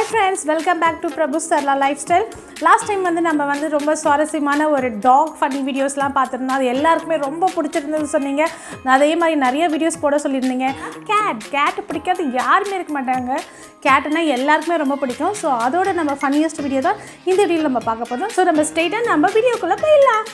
hi friends welcome back to Prabhu Sarla lifestyle last time வந்து நம்ம வந்து ரொம்ப சுவாரஸ்யமான ஒரு டாக் ஃபன்னி வீடியோஸ்லாம் பார்த்துருந்தோம் அது எல்லாருக்குமே ரொம்ப பிடிச்சிருந்தது சொன்னீங்க நான் அதே மாதிரி நிறைய வீடியோஸ் போட சொல்லியிருந்தீங்க கேட் கேட்டு பிடிக்காத யாருமே இருக்க மாட்டாங்க கேட்டுனா எல்லாருக்குமே ரொம்ப பிடிக்கும் ஸோ அதோட நம்ம ஃபன்னியஸ்ட் வீடியோ தான் இந்த வீடியோவில் நம்ம பார்க்க போகிறோம் ஸோ நம்ம ஸ்ட்ரெயிட்டாக நம்ம வீடியோக்குள்ளே போயிடலாம்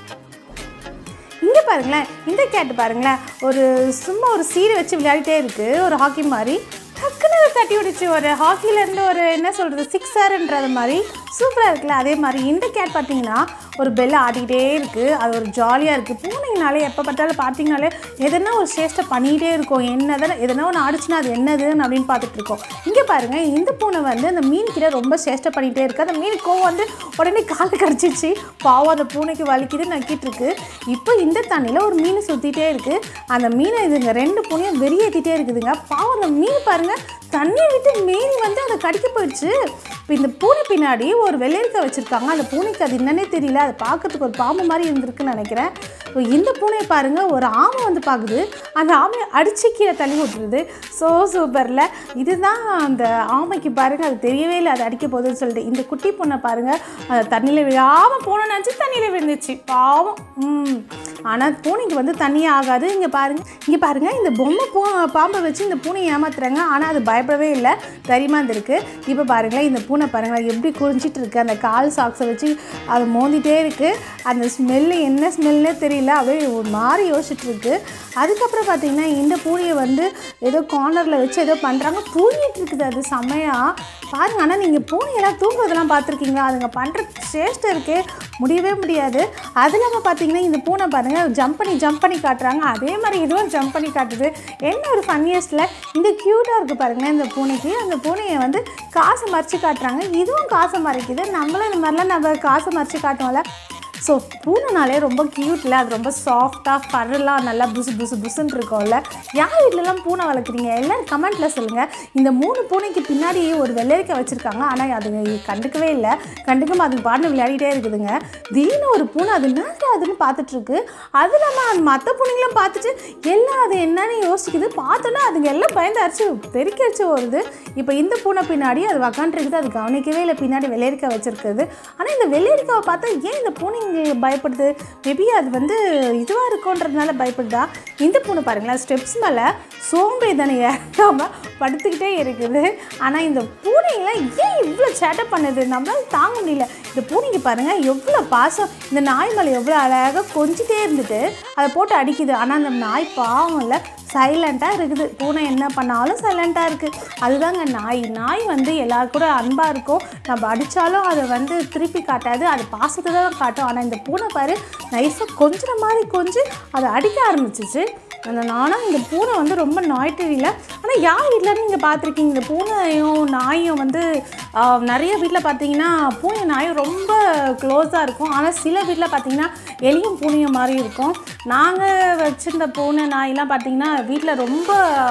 இங்கே பாருங்களேன் இந்த கேட்டு பாருங்களேன் ஒரு சும்மா ஒரு சீரை வச்சு விளையாடிட்டே இருக்குது ஒரு ஹாக்கி மாதிரி டக்குன்னு அதை தட்டி விடுச்சு ஒரு ஹாக்கிலேருந்து ஒரு என்ன சொல்கிறது சிக்ஸர்ன்றது மாதிரி சூப்பராக இருக்குல்ல அதே மாதிரி இந்த கேட் பார்த்தீங்கன்னா ஒரு பெல்லை ஆடிக்கிட்டே இருக்குது அது ஒரு ஜாலியாக இருக்குது பூனைங்கனாலே எப்போ பார்த்தாலும் பார்த்தீங்கனாலே எதனா ஒரு சேஷ்டை பண்ணிகிட்டே இருக்கும் என்னதான் எதனா ஒன்று ஆடிச்சுன்னா அது என்னதுன்னு அப்படின்னு பார்த்துட்டு இருக்கோம் இங்கே பாருங்கள் இந்த பூனை வந்து அந்த மீன் கிட்ட ரொம்ப சேஷ்டை பண்ணிகிட்டே இருக்குது அந்த மீன் கோவம் வந்து உடனே காலை கடிச்சிச்சு பாவம் அந்த பூனைக்கு வலிக்குது நக்கிட்டு இருக்கு இப்போ இந்த தண்ணியில் ஒரு மீன் சுற்றிட்டே இருக்குது அந்த மீனை இதுங்க ரெண்டு பூனையும் வெறியேற்றிட்டே இருக்குதுங்க பாவம் அந்த மீன் பாருங்கள் தண்ணியை விட்டு மீன் வந்து அதை கடிக்க போயிடுச்சு இப்போ இந்த பூனை பின்னாடி ஒரு வெள்ளரிக்காய் வச்சுருக்காங்க அந்த பூனைக்கு அது என்னன்னே தெரியல அது பார்க்கறதுக்கு ஒரு பாம்பு மாதிரி இருந்திருக்குன்னு நினைக்கிறேன் இப்போ இந்த பூனையை பாருங்கள் ஒரு ஆமை வந்து பார்க்குது அந்த ஆமையை அடிச்சு கீழே தள்ளி விட்டுருது ஸோ சூப்பரில் இதுதான் அந்த ஆமைக்கு பாருங்கள் அது தெரியவே இல்லை அது அடிக்க போகுதுன்னு சொல்லிட்டு இந்த குட்டி பொண்ணை பாருங்கள் அது தண்ணியில் விழாமல் போன நினச்சி தண்ணியில் விழுந்துச்சு பாவம் ம் ஆனால் பூனைக்கு வந்து தண்ணியே ஆகாது இங்கே பாருங்கள் இங்கே பாருங்கள் இந்த பொம்மை பூ பாம்பை வச்சு இந்த பூனையை ஏமாத்துறாங்க ஆனால் அது பயப்படவே இல்லை தைரியமாக இருந்திருக்கு இப்போ பாருங்களேன் இந்த பூனை பாருங்களேன் எப்படி குறிஞ்சிட்டு இருக்கு அந்த கால் சாக்ஸை வச்சு அது மோந்திட்டே இருக்குது அந்த ஸ்மெல்லு என்ன ஸ்மெல்லே தெரியல அப்படியே ஒரு மாதிரி யோசிச்சுட்டு இருக்கு அதுக்கப்புறம் பார்த்தீங்கன்னா இந்த பூனையை வந்து ஏதோ கார்னரில் வச்சு ஏதோ பண்ணுறாங்க தூங்கிட்டு இருக்குது அது செம்மையாக பாருங்க ஆனால் நீங்கள் பூனையெல்லாம் தூங்குறதெல்லாம் பார்த்துருக்கீங்களா அதுங்க பண்ணுற சேஷ்டை இருக்கே முடியவே முடியாது அது இல்லாமல் பார்த்தீங்கன்னா இந்த பூனை பாருங்கள் ஜம்ப் பண்ணி ஜம்ப் பண்ணி காட்டுறாங்க அதே மாதிரி இதுவும் ஜம்ப் பண்ணி காட்டுது என்ன ஒரு ஃபன்னியஸ்ட்டில் இந்த க்யூட்டாக இருக்குது பாருங்களேன் இந்த பூனைக்கு அந்த பூனையை வந்து காசை மறைச்சி காட்டுறாங்க இதுவும் காசை மறைக்குது நம்மளும் இந்த மாதிரிலாம் நம்ம காசை மறைச்சி காட்டுவோம்ல ஸோ பூனைனாலே ரொம்ப க்யூட்டில் அது ரொம்ப சாஃப்டாக ஃபர்லாம் நல்லா புசு புசு புசுன்னு இருக்கும்ல யார் வீட்டிலலாம் பூனை வளர்க்குறீங்க எல்லோரும் கமெண்ட்டில் சொல்லுங்கள் இந்த மூணு பூனைக்கு பின்னாடி ஒரு வெள்ளரிக்காய் வச்சுருக்காங்க ஆனால் அதுங்க கண்டுக்கவே இல்லை கண்டுக்காம அதுக்கு பாட்டு விளையாடிட்டே இருக்குதுங்க திடீர்னு ஒரு பூனை அது என்னது அதுன்னு பார்த்துட்ருக்கு அது இல்லாமல் அது மற்ற பூனைங்களும் பார்த்துட்டு எல்லாம் அது என்னன்னு யோசிக்குது பார்த்தோன்னா அதுங்க எல்லாம் பயந்து அரிச்சு தெறிக்கரிச்சு வருது இப்போ இந்த பூனை பின்னாடி அது உக்காண்டிருக்குது அது கவனிக்கவே இல்லை பின்னாடி வெள்ளரிக்காய் வச்சுருக்குது ஆனால் இந்த வெள்ளரிக்காவை பார்த்தா ஏன் இந்த பூனைங்க பயப்படுது மேபி அது வந்து இதுவாக இருக்குன்றதுனால பயப்படுதா இந்த பூனை பாருங்களேன் ஸ்டெப்ஸ் மேலே சோம்பே தானே ஏறாமல் படுத்துக்கிட்டே இருக்குது ஆனால் இந்த பூனைங்களாம் ஏன் இவ்வளோ சேட்டை பண்ணுது நம்மளால தாங்க முடியல இந்த பூனைக்கு பாருங்கள் எவ்வளோ பாசம் இந்த நாய் மேலே எவ்வளோ அழகாக கொஞ்சிட்டே இருந்துட்டு அதை போட்டு அடிக்குது ஆனால் அந்த நாய் பாவம் இல்லை சைலண்ட்டாக இருக்குது பூனை என்ன பண்ணாலும் சைலண்ட்டாக இருக்குது அதுதாங்க நாய் நாய் வந்து எல்லாரு கூட அன்பாக இருக்கும் நம்ம அடித்தாலும் அதை வந்து திருப்பி காட்டாது அது பாசத்தை தான் காட்டும் ஆனால் இந்த பூனை பாரு நைஸாக கொஞ்சம் மாதிரி கொஞ்சம் அதை அடிக்க ஆரம்பிச்சிச்சு அந்த நானும் இந்த பூனை வந்து ரொம்ப நாய் தெரியல ஆனால் யார் வீட்டில் நீங்கள் பார்த்துருக்கீங்க இந்த பூனையும் நாயும் வந்து ஆஹ், நிறைய வீட்டில் பார்த்தீங்கன்னா பூனை நாயும் ரொம்ப க்ளோஸாக இருக்கும் ஆனால் சில வீட்டில் பார்த்தீங்கன்னா எலியும் பூனையும் மாதிரி இருக்கும் நாங்கள் வச்சுருந்த பூனை நாயெல்லாம் பார்த்தீங்கன்னா வீட்டில் ரொம்ப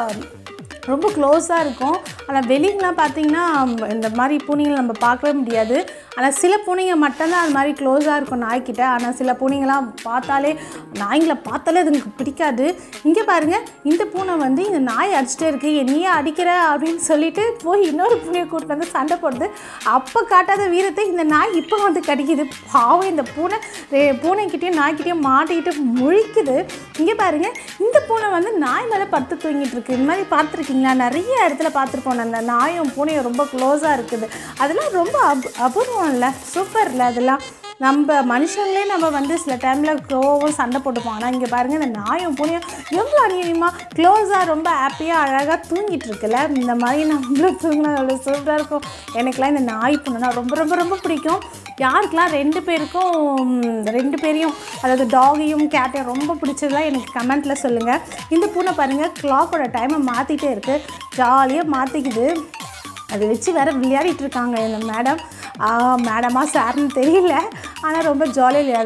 ரொம்ப க்ளோஸாக இருக்கும் ஆனால் வெளியெலாம் பார்த்தீங்கன்னா இந்த மாதிரி பூனைங்களை நம்ம பார்க்கவே முடியாது ஆனால் சில பூனைங்க மட்டும்தான் அது மாதிரி க்ளோஸாக இருக்கும் நாய்க்கிட்ட ஆனால் சில பூனைங்களாம் பார்த்தாலே நாய்ங்களை பார்த்தாலே அதுங்களுக்கு பிடிக்காது இங்கே பாருங்கள் இந்த பூனை வந்து இந்த நாய் அடிச்சிட்டே இருக்கு என்னையே அடிக்கிற அப்படின்னு சொல்லிட்டு போய் இன்னொரு பூனையை கூட்டிட்டு வந்து சண்டை போடுது அப்போ காட்டாத வீரத்தை இந்த நாய் இப்போ வந்து கடிக்குது பாவம் இந்த பூனை ரெ- பூனைக்கிட்டேயும் நாய்க்கிட்டேயும் மாட்டிக்கிட்டு முழிக்குது இங்கே பாருங்க இந்த பூனை வந்து நாய் மேலே படுத்து தூங்கிட்டு இருக்கு இந்த மாதிரி பார்த்துருக்கீங்களா நிறைய இடத்துல பார்த்துருப்போம் அந்த நாயும் பூனையும் ரொம்ப க்ளோஸாக இருக்குது அதெல்லாம் ரொம்ப அப அபூர்வம் இல்லை சூப்பர் இல்லை அதெல்லாம் நம்ம மனுஷங்களே நம்ம வந்து சில டைமில் கோவம் சண்டை போட்டுப்போம் ஆனால் இங்கே பாருங்கள் இந்த நாயும் பூனையும் எவ்வளோ அநியமாக க்ளோஸாக ரொம்ப ஹாப்பியாக அழகாக தூங்கிட்டு இருக்குல்ல இந்த மாதிரி நம்மளும் தூங்கினா அவ்வளோ சூப்பராக இருக்கும் எனக்கெல்லாம் இந்த நாய் பூனைனா ரொம்ப ரொம்ப ரொம்ப பிடிக்கும் யாருக்கெல்லாம் ரெண்டு பேருக்கும் ம், ரெண்டு பேரையும் அதாவது டாகையும் கேட்டையும் ரொம்ப பிடிச்சதுலாம் எனக்கு கமெண்ட்டில் சொல்லுங்கள் இந்த பூனை பாருங்கள் கிளாக்கோட டைமை மாற்றிட்டே இருக்குது ஜாலியாக மாற்றிக்குது அதை வச்சு வேற விளையாடிட்டு இருக்காங்க இந்த மேடம் மேடமா சார்னு தெரியல ஆனால் ரொம்ப ஜாலியாக விளையாடுது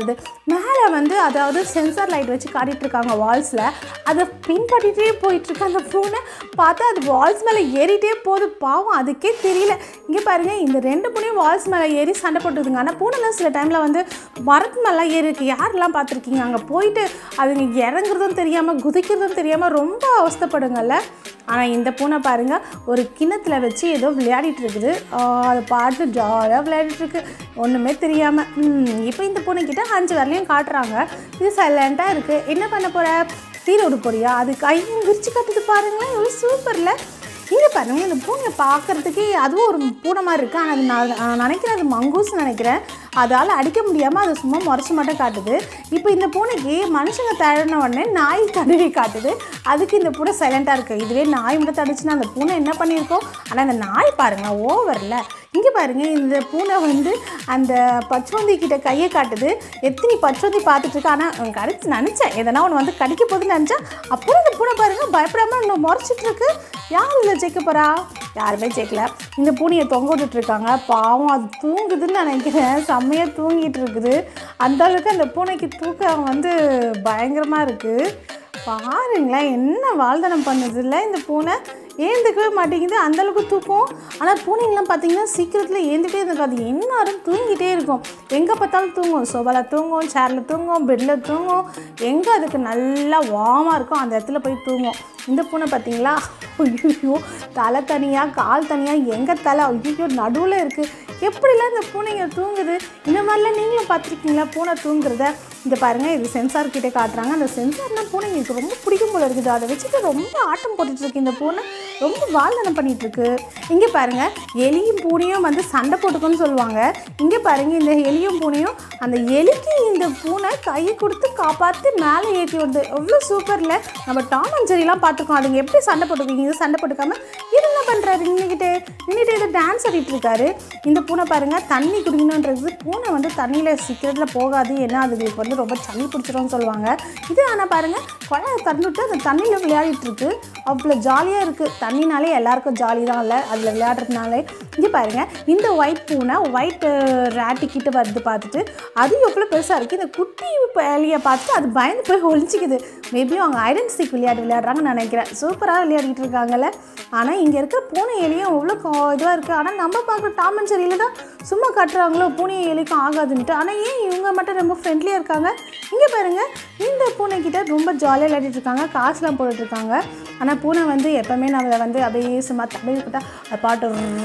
மேலே வந்து அதாவது சென்சார் லைட் வச்சு காட்டிட்டு இருக்காங்க வால்ஸில் அதை பின்பற்றிட்டே போயிட்டுருக்கு அந்த பூனை பார்த்தா அது வால்ஸ் மேலே ஏறிட்டே போகுது பாவம் அதுக்கே தெரியல இங்கே பாருங்கள் இந்த ரெண்டு பூனையும் வால்ஸ் மேலே ஏறி சண்டை போட்டுதுங்க ஆனால் பூனைலாம் சில டைமில் வந்து மரத்து மேலாம் ஏறி இருக்கு யாரெல்லாம் பார்த்துருக்கீங்க அங்கே போயிட்டு அதுங்க இறங்குறதும் தெரியாமல் குதிக்கிறதும் தெரியாமல் ரொம்ப அவஸ்தைப்படுங்கல்ல ஆனால் இந்த பூனை பாருங்கள் ஒரு கிண்ணத்தில் வச்சு ஏதோ விளையாடிட்டு இருக்குது ஆஹ் அது பாட்டு ஜாலியாக விளையாடிட்டு இருக்கு ஒன்றுமே தெரியாமல் இப்போ இந்த பூனைக்கிட்ட அஞ்சு வரலையும் காட்டுறாங்க இது சைலண்ட்டாக இருக்குது என்ன பண்ண போகிற தீர விட போறியா அது கையும் விரிச்சு கட்டுது பாருங்களேன் எவ்வளோ சூப்பரில் இங்கே பாருங்க இந்த பூனை பார்க்கறதுக்கே அதுவும் ஒரு பூனை மாதிரி இருக்குது ஆனால் அது நான் நான் நினைக்கிறேன் அது மங்கூஸ் நினைக்கிறேன் அதால் அடிக்க முடியாமல் அது சும்மா முறைச்சி மட்டும் காட்டுது இப்போ இந்த பூனைக்கு மனுஷங்க தழுன உடனே நாய் தடவி காட்டுது அதுக்கு இந்த பூனை சைலண்ட்டாக இருக்குது இதுவே நாய் மட்டும் தடுச்சுன்னா அந்த பூனை என்ன பண்ணியிருக்கோம் ஆனால் அந்த நாய் பாருங்களேன் ஓவரில் இங்கே பாருங்க இந்த பூனை வந்து அந்த பச்சோந்தி கிட்ட கையை காட்டுது எத்தனை பச்சோந்தி பார்த்துட்டு இருக்கு ஆனால் கடிச்சு நினச்சேன் எதனா ஒன்று வந்து கடிக்க போகுதுன்னு நினச்சேன் அப்புறம் இந்த பூனை பாருங்க பயப்படாம இன்னும் முறைச்சிட்டு இருக்கு யார் இதில் ஜெயிக்க போறா யாருமே ஜெயிக்கல இந்த பூனையை தொங்க விட்டுட்டு இருக்காங்க பாவம் அது தூங்குதுன்னு நினைக்கிறேன் செம்மையாக தூங்கிட்டு இருக்குது அந்த அளவுக்கு அந்த பூனைக்கு தூக்கம் வந்து பயங்கரமாக இருக்குது பாருங்களேன் என்ன வாழ்தனம் பண்ணுது இல்லை இந்த பூனை ஏந்துக்கவே மாட்டேங்குது அந்த அளவுக்கு தூக்கம் ஆனால் பூனைங்களாம் பார்த்தீங்கன்னா சீக்கிரத்தில் ஏந்துட்டே இருக்காது எந்நேரம் தூங்கிட்டே இருக்கும் எங்கே பார்த்தாலும் தூங்கும் சோபாவில் தூங்கும் சேரில் தூங்கும் பெட்டில் தூங்கும் எங்கே அதுக்கு நல்லா வார்மாக இருக்கும் அந்த இடத்துல போய் தூங்கும் இந்த பூனை பார்த்தீங்களா ஐயோ தலை தனியாக கால் தனியாக எங்கே தலை ஐயோ நடுவில் இருக்குது எப்படிலாம் இந்த பூனைங்க தூங்குது இந்த மாதிரிலாம் நீங்களும் பார்த்துருக்கீங்களா பூனை தூங்குறத இந்த பாருங்கள் இது சென்சார் கிட்டே காட்டுறாங்க அந்த சென்சார்னால் பூனைங்களுக்கு ரொம்ப பிடிக்கும் போல இருக்குது அதை வச்சுட்டு ரொம்ப ஆட்டம் போட்டுட்டு இருக்கு இந்த பூனை ரொம்ப வாழ்தனம் பண்ணிட்டு இருக்கு இங்கே பாருங்க எலியும் பூனையும் வந்து சண்டை போட்டுக்குன்னு சொல்லுவாங்க இங்கே பாருங்க இந்த எலியும் பூனையும் அந்த எலிக்கு இந்த பூனை கையை கொடுத்து காப்பாற்றி மேலே ஏற்றி வருது எவ்வளோ சூப்பரில் நம்ம டாம் அண்ட் ஜெரிலாம் பார்த்துக்கோம் அதுங்க எப்படி சண்டை போட்டுக்குவீங்க இது சண்டை போட்டுக்காம இது என்ன பண்ணுறாரு நின்றுக்கிட்டு நின்றுட்டு ஏதோ டான்ஸ் ஆடிட்டு இருக்காரு இந்த பூனை பாருங்க தண்ணி குடிக்கணுன்றது பூனை வந்து தண்ணியில் சீக்கிரத்தில் போகாது ஏன்னா அதுங்களுக்கு வந்து ரொம்ப சளி பிடிச்சிரும்னு சொல்லுவாங்க இது ஆனால் பாருங்க குழாயை திறந்துட்டு அந்த தண்ணியில் விளையாடிட்டு இருக்கு அவ்வளோ ஜாலியாக இருக்குது தண்ணினாலே எல்லாருக்கும் ஜாலி தான் இல்லை அதில் விளையாடுறதுனாலே இங்கே பாருங்க இந்த ஒயிட் பூனை ஒயிட் ரேட்டு கிட்ட வருது பார்த்துட்டு அது எவ்வளோ பெருசாக இருக்குது இந்த குட்டி எலியை பார்த்துட்டு அது பயந்து போய் ஒழிச்சிக்குது மேபி அவங்க ஐடென்டிக் விளையாட்டு விளையாடுறாங்கன்னு நினைக்கிறேன் சூப்பராக விளையாடிட்டு இருக்காங்கல்ல ஆனால் இங்கே இருக்க பூனை எலியும் அவ்வளோ இதுவாக இருக்குது ஆனால் நம்ம பார்க்குற டாம் அண்ட் செரியில் தான் சும்மா கட்டுறாங்களோ பூனை எலிக்கும் ஆகாதுன்ட்டு ஆனால் ஏன் இவங்க மட்டும் ரொம்ப ஃப்ரெண்ட்லியாக இருக்காங்க இங்கே பாருங்க இந்த பூனை கிட்ட ரொம்ப ஜாலியாக விளையாடிட்டு இருக்காங்க காசுலாம் போட்டுட்டு இருக்காங்க ஆனால் பூனை வந்து எப்போவுமே நம்மளை வந்து அப்படியே சும்மா தடவி விட்டா அது பாட்டு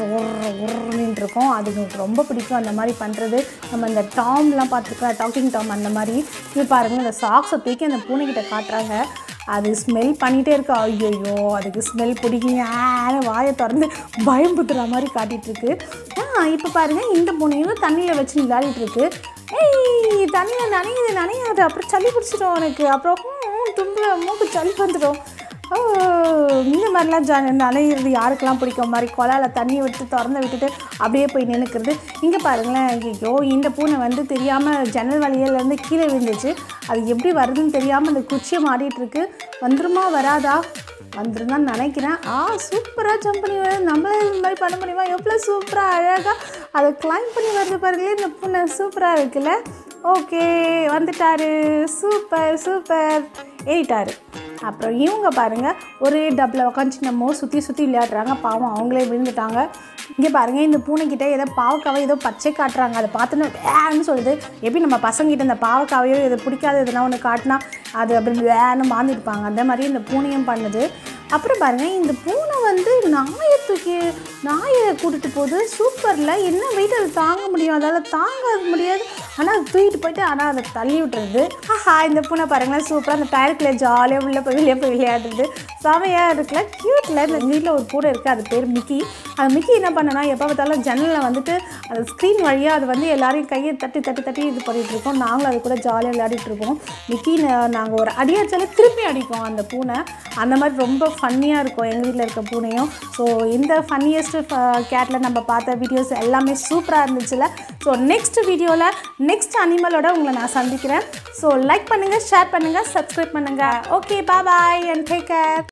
உருன்னு இருக்கும் அது எனக்கு ரொம்ப பிடிக்கும் அந்த மாதிரி பண்ணுறது நம்ம இந்த டாம்லாம் பார்த்துக்கலாம் டாக்கிங் டாம் அந்த மாதிரி இது பாருங்கள் இந்த சாக்ஸை தூக்கி அந்த பூனைக்கிட்ட காட்டுறாங்க அது ஸ்மெல் பண்ணிகிட்டே இருக்கு ஐயோ அதுக்கு ஸ்மெல் பிடிக்குங்க வாயை திறந்து பயம்புத்துற மாதிரி காட்டிகிட்ருக்கு ஆ இப்போ பாருங்கள் இந்த பூனையும் தண்ணியில் வச்சு விளையாடிட்டு இருக்கு ஏய் தண்ணியில் நனையுது நனையாது அப்புறம் சளி பிடிச்சிடும் எனக்கு அப்புறம் ஹம், தும்பு மூக்கு சளி வந்துடும் ஓ இந்த மாதிரிலாம் ஜா நனையிறது யாருக்கெல்லாம் பிடிக்கும் மாதிரி குழால தண்ணி விட்டு திறந்து விட்டுட்டு அப்படியே போய் நினைக்கிறது இங்கே பாருங்களேன் ஐயோ இந்த பூனை வந்து தெரியாமல் ஜன்னல் வழியிலேருந்து கீழே விழுந்துச்சு அது எப்படி வருதுன்னு தெரியாமல் அந்த குச்சியை மாடிட்டு இருக்கு வந்துருமா வராதா வந்துரும் தான் நினைக்கிறேன் ஆ சூப்பராக ஜம்ப் பண்ணி வருது நம்மளே இந்த மாதிரி பண்ண முடியுமா எவ்வளோ சூப்பராக அழகாக அதை கிளைம் பண்ணி வருது பாருங்களே இந்த பூனை சூப்பராக இருக்குல்ல ஓகே வந்துட்டாரு சூப்பர் சூப்பர் ஏறிட்டாரு அப்புறம் இவங்க பாருங்க ஒரே டப்பில் உட்காந்து நம்ம சுற்றி சுற்றி விளையாடுறாங்க பாவம் அவங்களே விழுந்துட்டாங்க இங்கே பாருங்க இந்த பூனைக்கிட்ட ஏதோ பாவக்காவை ஏதோ பச்சை காட்டுறாங்க அதை பார்த்துன்னு வேன்னு சொல்லுது எப்படி நம்ம பசங்கிட்ட இந்த பாவக்காவையோ இதை பிடிக்காத எதுனா ஒன்று காட்டினா அது அப்படி வேன்னு மாந்திருப்பாங்க அந்த மாதிரி இந்த பூனையும் பண்ணுது அப்புறம் பாருங்க இந்த பூனை வந்து நாயை தூக்கி நாயை கூட்டிட்டு போகுது சூப்பரில் என்ன வெயிட் அது தாங்க முடியும் அதால் தாங்க முடியாது ஆனால் அது தூக்கிட்டு போயிட்டு ஆனால் அதை தள்ளி விட்டுறது ஆஹா இந்த பூனை பாருங்களேன் சூப்பராக அந்த டயருக்குள்ள ஜாலியாக உள்ளே போய் வெளியே போய் விளையாடுறது செமையாக இருக்குல்ல க்யூட்டில் இந்த வீட்டில் ஒரு பூனை இருக்குது அது பேர் மிக்கி அது மிக்கி என்ன பண்ணனா எப்போ பார்த்தாலும் ஜன்னலில் வந்துட்டு அது ஸ்க்ரீன் வழியாக அது வந்து எல்லாரையும் கையை தட்டி தட்டி தட்டி இது பண்ணிகிட்டு இருக்கோம் நாங்களும் அது கூட ஜாலியாக விளையாடிட்டு இருப்போம் மிக்கி நாங்கள் ஒரு அடி அடிச்சாலே திருப்பி அடிப்போம் அந்த பூனை அந்த மாதிரி ரொம்ப ஃபன்னியாக இருக்கும் எங்கள் வீட்டில் இருக்க பூனையும் ஸோ இந்த ஃபன்னியஸ்ட் கேட்டில் நம்ம பார்த்த வீடியோஸ் எல்லாமே சூப்பராக இருந்துச்சுல ஸோ நெக்ஸ்ட் வீடியோவில் நெக்ஸ்ட் அனிமலோட உங்களை நான் சந்திக்கிறேன் ஸோ லைக் பண்ணுங்கள் ஷேர் பண்ணுங்கள் சப்ஸ்கிரைப் பண்ணுங்கள் okay bye and take care